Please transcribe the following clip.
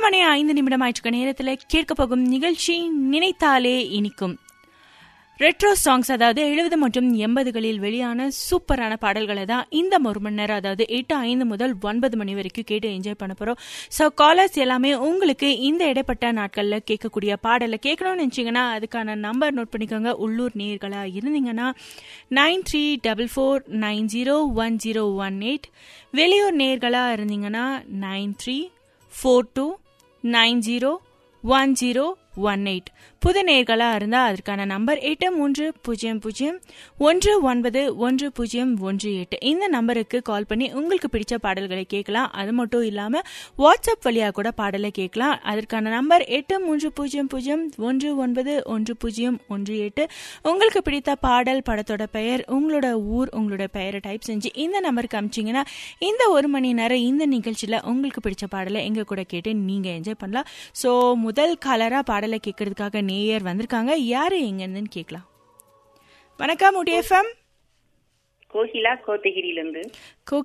மணி ஐந்து நிமிடம் ஆயிற்றுக்க நேரத்தில் கேட்க போகும் நிகழ்ச்சி நினைத்தாலே இனிக்கும் ரெட்ரோ சாங்ஸ் அதாவது எழுபது மற்றும் எண்பதுகளில் வெளியான சூப்பரான பாடல்களை தான் இந்த ஒரு மணி நேரம் அதாவது எட்டு ஐந்து முதல் ஒன்பது மணி வரைக்கும் கேட்டு என்ஜாய் பண்ண போறோம் ஸோ காலர்ஸ் எல்லாமே உங்களுக்கு இந்த இடைப்பட்ட நாட்களில் கேட்கக்கூடிய பாடலை கேட்கணும்னு நினச்சிங்கன்னா அதுக்கான நம்பர் நோட் பண்ணிக்கோங்க உள்ளூர் நேர்களா இருந்தீங்கன்னா nine three double four nine zero one zero one eight வெளியூர் நேர்களா இருந்தீங்கன்னா nine three four two nine zero one zero one eight புது நேர்களாக இருந்தால் அதற்கான நம்பர் எட்டு மூன்று பூஜ்ஜியம் பூஜ்ஜியம் ஒன்று ஒன்பது ஒன்று பூஜ்ஜியம் ஒன்று எட்டு இந்த நம்பருக்கு கால் பண்ணி உங்களுக்கு பிடிச்ச பாடல்களை கேட்கலாம் அது மட்டும் இல்லாமல் வாட்ஸ்அப் வழியாக கூட பாடலை கேட்கலாம் அதற்கான நம்பர் எட்டு மூன்று பூஜ்ஜியம் பூஜ்ஜியம் ஒன்று ஒன்பது ஒன்று பூஜ்ஜியம் ஒன்று எட்டு உங்களுக்கு பிடித்த பாடல் படத்தோட பெயர் உங்களோட ஊர் உங்களோட பெயரை டைப் செஞ்சு இந்த நம்பருக்கு அமிச்சிங்கன்னா இந்த ஒரு மணி நேரம் இந்த நிகழ்ச்சியில் உங்களுக்கு பிடிச்ச பாடலை எங்கள் கூட கேட்டு நீங்கள் என்ஜாய் பண்ணலாம் ஸோ முதல் கலராக பாடலை கேட்கறதுக்காக நேயர் வந்திருக்காங்க யாரு எங்கன்னு கேட்கலாம் வணக்கம் உடி எஃப்எம் கோகிலா கோத்தகிரியிலிருந்து